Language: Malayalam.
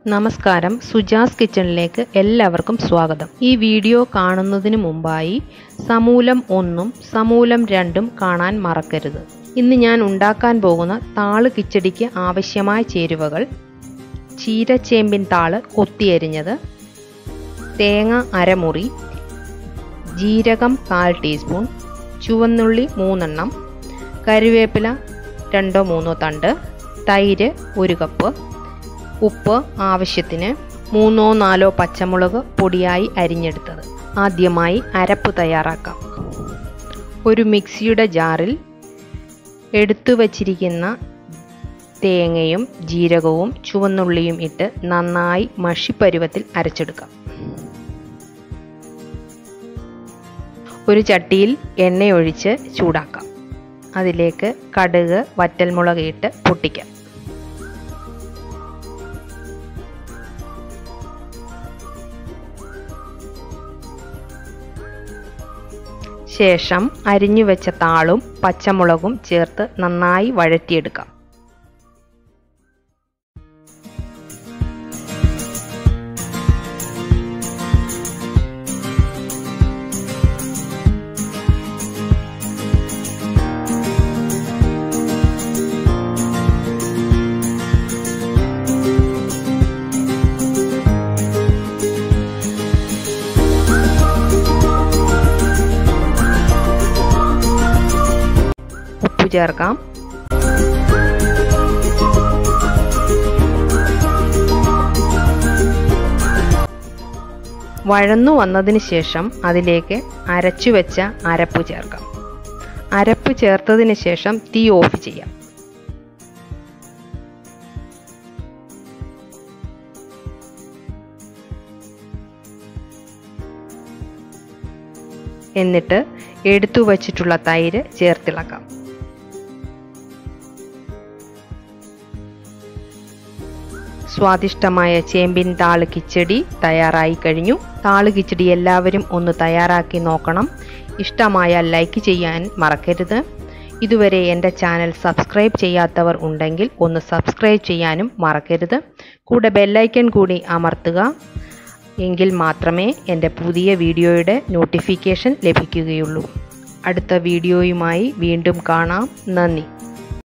നമസ്കാരം സുജാസ് കിച്ചണിലേക്ക് എല്ലാവർക്കും സ്വാഗതം ഈ വീഡിയോ കാണുന്നതിന് മുമ്പായി സമൂലം ഒന്നും സമൂലം രണ്ടും കാണാൻ മറക്കരുത് ഇന്ന് ഞാൻ ഉണ്ടാക്കാൻ പോകുന്ന താള് കിച്ചടിക്ക് ആവശ്യമായ ചേരുവകൾ ചീരച്ചേമ്പിൻ താള് കൊത്തിയരിഞ്ഞത് തേങ്ങ അരമുറി ജീരകം കാൽ ടീസ്പൂൺ ചുവന്നുള്ളി മൂന്നെണ്ണം കറിവേപ്പില രണ്ടോ മൂന്നോ തണ്ട് തൈര് ഒരു കപ്പ് ഉപ്പ് ആവശ്യത്തിന് മൂന്നോ നാലോ പച്ചമുളക് പൊടിയായി അരിഞ്ഞെടുത്തത് ആദ്യമായി അരപ്പ് തയ്യാറാക്കാം ഒരു മിക്സിയുടെ ജാറിൽ എടുത്തു വച്ചിരിക്കുന്ന തേങ്ങയും ജീരകവും ചുവന്നുള്ളിയും ഇട്ട് നന്നായി മഷിപ്പരുവത്തിൽ അരച്ചെടുക്കാം ഒരു ചട്ടിയിൽ എണ്ണയൊഴിച്ച് ചൂടാക്കാം അതിലേക്ക് കടുക് വറ്റൽമുളക് ഇട്ട് പൊട്ടിക്കാം ശേഷം അരിഞ്ഞു വെച്ച താളും പച്ചമുളകും ചേർത്ത് നന്നായി വഴറ്റിയെടുക്കാം ഉപ്പ് ചേർക്കാം വഴന്നു വന്നതിന് ശേഷം അതിലേക്ക് അരച്ചു വെച്ച അരപ്പ് ചേർക്കാം അരപ്പ് ചേർത്തതിന് ശേഷം തീ ഓഫ് ചെയ്യാം എന്നിട്ട് എടുത്തു വച്ചിട്ടുള്ള തൈര് ചേർത്തിളക്കാം സ്വാദിഷ്ടമായ ചേമ്പിൻ താള് കിച്ചടി തയ്യാറായി കഴിഞ്ഞു താള് കിച്ചടി എല്ലാവരും ഒന്ന് തയ്യാറാക്കി നോക്കണം ഇഷ്ടമായാൽ ലൈക്ക് ചെയ്യാൻ മറക്കരുത് ഇതുവരെ എൻ്റെ ചാനൽ സബ്സ്ക്രൈബ് ചെയ്യാത്തവർ ഉണ്ടെങ്കിൽ ഒന്ന് സബ്സ്ക്രൈബ് ചെയ്യാനും മറക്കരുത് കൂടെ ബെല്ലൈക്കൺ കൂടി അമർത്തുക എങ്കിൽ മാത്രമേ എൻ്റെ പുതിയ വീഡിയോയുടെ നോട്ടിഫിക്കേഷൻ ലഭിക്കുകയുള്ളൂ അടുത്ത വീഡിയോയുമായി വീണ്ടും കാണാം നന്ദി